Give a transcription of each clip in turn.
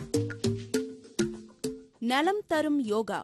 நலம் தரும் யோகா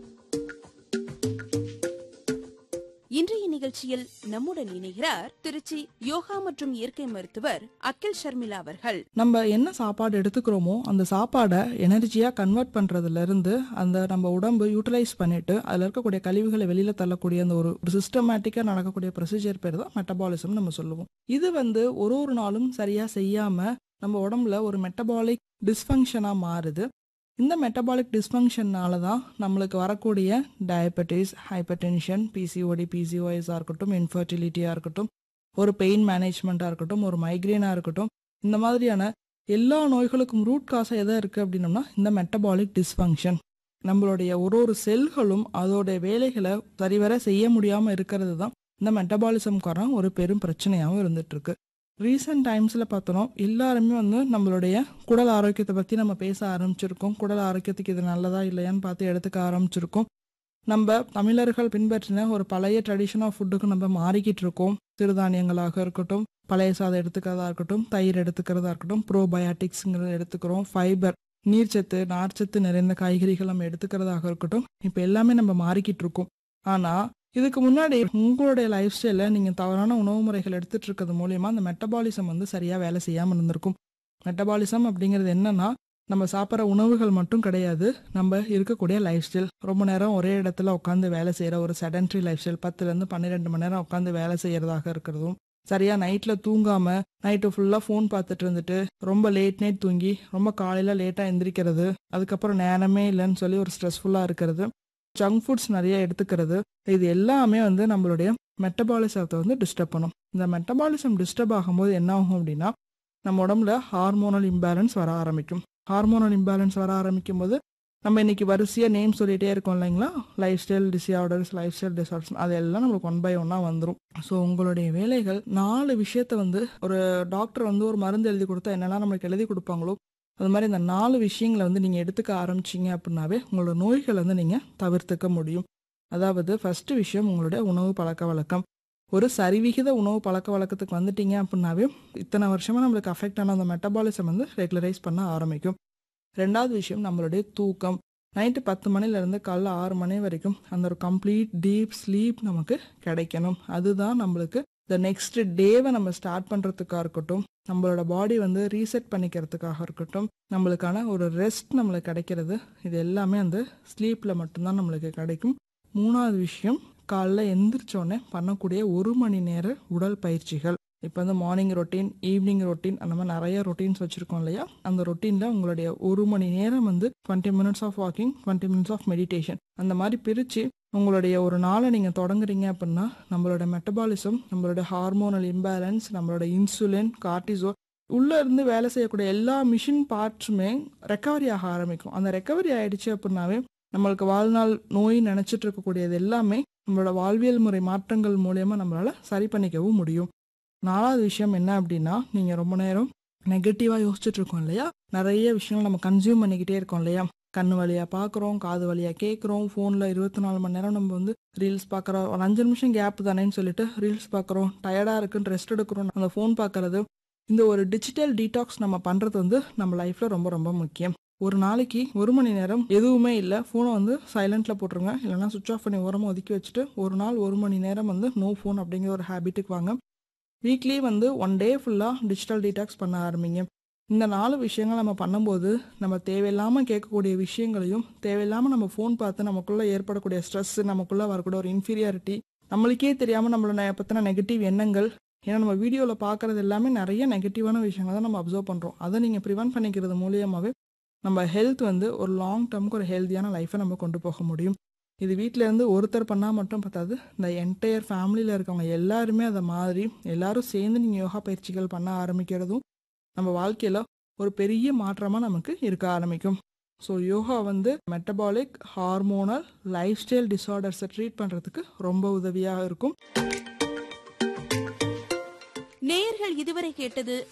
இன்றைய நிகழ்ச்சியில் நம்முடன் இணைகிறார் திருச்சி யோகா மற்றும் இயற்கை மருத்துவர் அகில் ஷர்மிளா அவர்கள் நம்ம என்ன சாப்பாடு எடுத்துக்கிறோமோ அந்த சாப்பாடை எனர்ஜியாக கன்வெர்ட் பண்ணுறதுல இருந்து அந்த நம்ம உடம்பு யூட்டிலைஸ் பண்ணிட்டு அதில் இருக்கக்கூடிய கழிவுகளை வெளியில் தள்ளக்கூடிய அந்த ஒரு சிஸ்டமேட்டிக்காக நடக்கக்கூடிய ப்ரொசீஜர் பேர் தான் மெட்டபாலிசம் நம்ம சொல்லுவோம் இது வந்து ஒரு ஒரு நாளும் சரியாக செய்யாமல் நம்ம உடம்புல ஒரு மெட்டபாலிக் டிஸ்ஃபங்க்ஷனாக மாறுது இந்த மெட்டபாலிக் டிஸ்ஃபங்க்ஷன்னால தான் நம்மளுக்கு வரக்கூடிய டயபெட்டிஸ் ஹைப்பர் டென்ஷன் பிசிஓடி பிசிஓஎஸாக இருக்கட்டும் இன்ஃபர்டிலிட்டியாக இருக்கட்டும் ஒரு பெயின் மேனேஜ்மெண்ட்டாக இருக்கட்டும் ஒரு மைக்ரேனாக இருக்கட்டும் இந்த மாதிரியான எல்லா நோய்களுக்கும் ரூட் காசாக எதை இருக்குது அப்படின்னம்னா இந்த மெட்டபாலிக் டிஸ்ஃபங்க்ஷன் நம்மளுடைய ஒரு ஒரு செல்களும் அதோடைய வேலைகளை சரிவர செய்ய முடியாமல் இருக்கிறது தான் இந்த மெட்டபாலிசம்காரன் ஒரு பெரும் பிரச்சனையாகவும் இருந்துட்டு இருக்கு ரீசெண்ட் டைம்ஸில் பார்த்தோன்னா எல்லாருமே வந்து நம்மளுடைய குடல் ஆரோக்கியத்தை பற்றி நம்ம பேச ஆரம்பிச்சிருக்கோம் குடல் ஆரோக்கியத்துக்கு இது நல்லதா இல்லையான்னு பார்த்து எடுத்துக்க ஆரம்பிச்சிருக்கோம் நம்ம தமிழர்கள் பின்பற்றின ஒரு பழைய ட்ரெடிஷன் ஆஃப் ஃபுட்டுக்கு நம்ம மாறிக்கிட்டு இருக்கோம் சிறுதானியங்களாக இருக்கட்டும் பழைய சாதம் எடுத்துக்கிறதா இருக்கட்டும் தயிர் எடுத்துக்கிறதா இருக்கட்டும் ப்ரோபயாட்டிக்ஸுங்கிறத எடுத்துக்கிறோம் ஃபைபர் நீர்ச்சத்து நார்ச்சத்து நிறைந்த காய்கறிகள் நம்ம எடுத்துக்கிறதாக இருக்கட்டும் இப்போ எல்லாமே நம்ம மாறிக்கிட்டு இருக்கோம் ஆனால் இதுக்கு முன்னாடி உங்களுடைய லைஃப் ஸ்டைலில் நீங்கள் தவறான உணவு முறைகள் எடுத்துட்டு இருக்கிறது மூலயமா அந்த மெட்டபாலிசம் வந்து சரியாக வேலை செய்யாமல் இருந்திருக்கும் மெட்டபாலிசம் அப்படிங்கிறது என்னன்னா நம்ம சாப்பிட்ற உணவுகள் மட்டும் கிடையாது நம்ம இருக்கக்கூடிய லைஃப் ஸ்டைல் ரொம்ப நேரம் ஒரே இடத்துல உட்காந்து வேலை செய்கிற ஒரு செடன்ட்ரி லைஃப் ஸ்டைல் பத்துலேருந்து பன்னிரெண்டு மணி நேரம் உட்காந்து வேலை செய்கிறதாக இருக்கிறதும் சரியா நைட்டில் தூங்காமல் நைட்டு ஃபுல்லாக ஃபோன் பார்த்துட்டு இருந்துட்டு ரொம்ப லேட் நைட் தூங்கி ரொம்ப காலையில் லேட்டாக எந்திரிக்கிறது அதுக்கப்புறம் நேரமே இல்லைன்னு சொல்லி ஒரு ஸ்ட்ரெஸ்ஃபுல்லாக இருக்கிறது ஜங்க் ஃபுட்ஸ் நிறைய எடுத்துக்கிறது இது எல்லாமே வந்து நம்மளுடைய மெட்டபாலிசத்தை வந்து டிஸ்டர்ப் பண்ணும் இந்த மெட்டபாலிசம் டிஸ்டர்ப் ஆகும்போது என்ன ஆகும் அப்படின்னா நம்ம உடம்புல ஹார்மோனல் இம்பேலன்ஸ் வர ஆரம்பிக்கும் ஹார்மோனல் இம்பேலன்ஸ் வர ஆரம்பிக்கும் போது நம்ம இன்னைக்கு வரிசையாக நேம் சொல்லிகிட்டே இருக்கோம் இல்லைங்களா lifestyle disorders lifestyle disorders அதெல்லாம் நம்மளுக்கு ஒன் பை ஒன்னாக வந்துடும் ஸோ உங்களுடைய வேலைகள் நாலு விஷயத்த வந்து ஒரு டாக்டர் வந்து ஒரு மருந்து எழுதி கொடுத்தா என்னெல்லாம் நம்மளுக்கு எழுதி கொடுப்பாங்களோ அது மாதிரி இந்த நாலு விஷயங்களை வந்து நீங்கள் எடுத்துக்க ஆரம்பிச்சிங்க அப்படின்னாவே உங்களோட நோய்களை வந்து நீங்கள் தவிர்த்துக்க முடியும் அதாவது ஃபஸ்ட்டு விஷயம் உங்களுடைய உணவு பழக்க வழக்கம் ஒரு சரிவிகித உணவு பழக்க வழக்கத்துக்கு வந்துட்டீங்க அப்படின்னாவே இத்தனை வருஷமாக நம்மளுக்கு அஃபெக்ட் ஆன அந்த மெட்டபாலிசம் வந்து ரெகுலரைஸ் பண்ண ஆரம்பிக்கும் ரெண்டாவது விஷயம் நம்மளுடைய தூக்கம் நைட்டு பத்து மணிலேருந்து காலைல ஆறு மணி வரைக்கும் அந்த ஒரு கம்ப்ளீட் டீப் ஸ்லீப் நமக்கு கிடைக்கணும் அதுதான் நம்மளுக்கு இந்த நெக்ஸ்ட் டேவை நம்ம ஸ்டார்ட் பண்ணுறதுக்காக இருக்கட்டும் நம்மளோட பாடி வந்து ரீசெட் பண்ணிக்கிறதுக்காக இருக்கட்டும் நம்மளுக்கான ஒரு ரெஸ்ட் நம்மளுக்கு கிடைக்கிறது இது எல்லாமே அந்த ஸ்லீப்பில் மட்டும்தான் நம்மளுக்கு கிடைக்கும் மூணாவது விஷயம் காலைல எந்திரிச்சோடனே பண்ணக்கூடிய ஒரு மணி நேர உடல் பயிற்சிகள் இப்போ வந்து மார்னிங் ரொட்டீன் ஈவினிங் ரொட்டீன் அந்த மாதிரி நிறைய ரொட்டீன்ஸ் வச்சுருக்கோம் இல்லையா அந்த ரொட்டீனில் உங்களுடைய ஒரு மணி நேரம் வந்து twenty minutes of walking twenty minutes of meditation அந்த மாதிரி பிரித்து உங்களுடைய ஒரு நாளை நீங்கள் தொடங்குறீங்க அப்படின்னா நம்மளோட மெட்டபாலிசம் நம்மளோட ஹார்மோனல் இம்பேலன்ஸ் நம்மளோட இன்சுலின் கார்டிசோல் உள்ளே இருந்து வேலை செய்யக்கூடிய எல்லா மிஷின் பார்ட்ஸுமே ரெக்கவரி ஆக ஆரம்பிக்கும் அந்த ரெக்கவரி ஆயிடுச்சு அப்படின்னாவே நம்மளுக்கு வாழ்நாள் நோய் நினச்சிட்டு இருக்கக்கூடியது எல்லாமே நம்மளோட வாழ்வியல் முறை மாற்றங்கள் மூலயமா நம்மளால் சரி பண்ணிக்கவும் முடியும் நாலாவது விஷயம் என்ன அப்படின்னா நீங்கள் ரொம்ப நேரம் நெகட்டிவாக யோசிச்சுட்டு இருக்கோம் இல்லையா நிறைய விஷயங்கள் நம்ம கன்சியூம் பண்ணிக்கிட்டே இருக்கோம் இல்லையா கண்ணு வழியாக பார்க்குறோம் காது வழியாக கேட்குறோம் ஃபோனில் இருபத்தி நாலு மணி நேரம் நம்ம வந்து ரீல்ஸ் பார்க்குறோம் ஒரு அஞ்சு நிமிஷம் கேப் தானேன்னு சொல்லிட்டு ரீல்ஸ் பார்க்குறோம் டயர்டாக இருக்குன்னு ரெஸ்ட் எடுக்கிறோம் அந்த ஃபோன் பார்க்குறது இந்த ஒரு டிஜிட்டல் டீடாக்ஸ் நம்ம பண்ணுறது வந்து நம்ம லைஃப்பில் ரொம்ப ரொம்ப முக்கியம் ஒரு நாளைக்கு ஒரு மணி நேரம் எதுவுமே இல்லை ஃபோனை வந்து சைலண்ட்டில் போட்டுருங்க இல்லைனா சுவிச் ஆஃப் பண்ணி ஓரமாக ஒதுக்கி வச்சுட்டு ஒரு நாள் ஒரு மணி நேரம் வந்து நோ ஃபோன் அப்படிங்கிற ஒரு ஹேபிட்டுக்கு வாங்க வீக்லி வந்து ஒன் டே ஃபுல்லாக டிஜிட்டல் டீடாக்ஸ் பண்ண ஆரம்பிங்க இந்த நாலு விஷயங்கள் நம்ம பண்ணும்போது நம்ம தேவையில்லாமல் கேட்கக்கூடிய விஷயங்களையும் தேவையில்லாமல் நம்ம ஃபோன் பார்த்து நமக்குள்ளே ஏற்படக்கூடிய ஸ்ட்ரெஸ் நமக்குள்ளே வரக்கூடிய ஒரு இன்ஃபீரியாரிட்டி நம்மளுக்கே தெரியாமல் நம்மளோட பற்றின நெகட்டிவ் எண்ணங்கள் ஏன்னா நம்ம வீடியோவில் பார்க்குறது எல்லாமே நிறைய நெகட்டிவான விஷயங்களை தான் நம்ம அப்சர்வ் பண்ணுறோம் அதை நீங்கள் ப்ரிவென்ட் பண்ணிக்கிறது மூலியமாகவே நம்ம ஹெல்த் வந்து ஒரு லாங் டேர்முக்கு ஒரு ஹெல்த்தியான லைஃப்பை நம்ம கொண்டு போக முடியும் இது வீட்டில் இருந்து ஒருத்தர் பண்ணால் மட்டும் பார்த்தாது இந்த என்டையர் ஃபேமிலியில் இருக்கவங்க எல்லாருமே அதை மாதிரி எல்லாரும் சேர்ந்து நீங்கள் யோகா பயிற்சிகள் பண்ண ஆரம்பிக்கிறதும் நம்ம வாழ்க்கையில் ஒரு பெரிய மாற்றமாக நமக்கு இருக்க ஆரம்பிக்கும் ஸோ யோகா வந்து மெட்டபாலிக் ஹார்மோனல் லைஃப் ஸ்டைல் டிஸார்டர்ஸை ட்ரீட் பண்ணுறதுக்கு ரொம்ப உதவியாக இருக்கும் நேயர்கள் இதுவரை கேட்டது